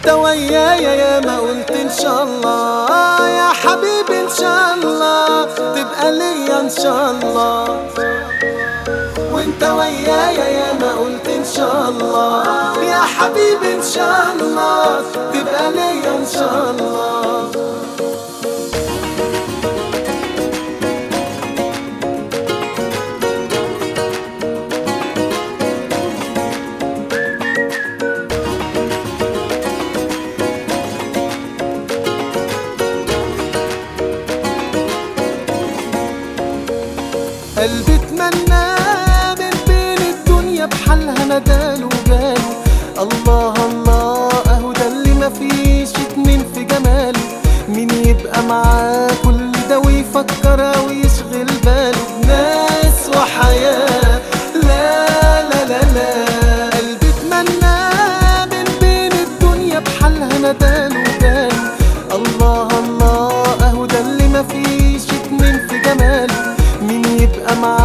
وانت ويايا يا ما قلت ان شاء الله يا حبيبي ان شاء الله تبقى ليا ان شاء الله وانت ويايا يا ما قلت ان شاء الله يا حبيبي ان شاء الله تبقى ليا ان شاء الله قلبي اتمنى من بين الدنيا بحالها نداله وجاله الله الله اهو ده اللي مفيش اتنين في جماله مين يبقى معاه كل ده ويفكر ويشغل باله بناس وحياة لا لا لا لا قلبي اتمنى من بين الدنيا بحالها نداله وجاله الله الله اهو ده اللي مفيش اتنين في جماله مين يبقى معاه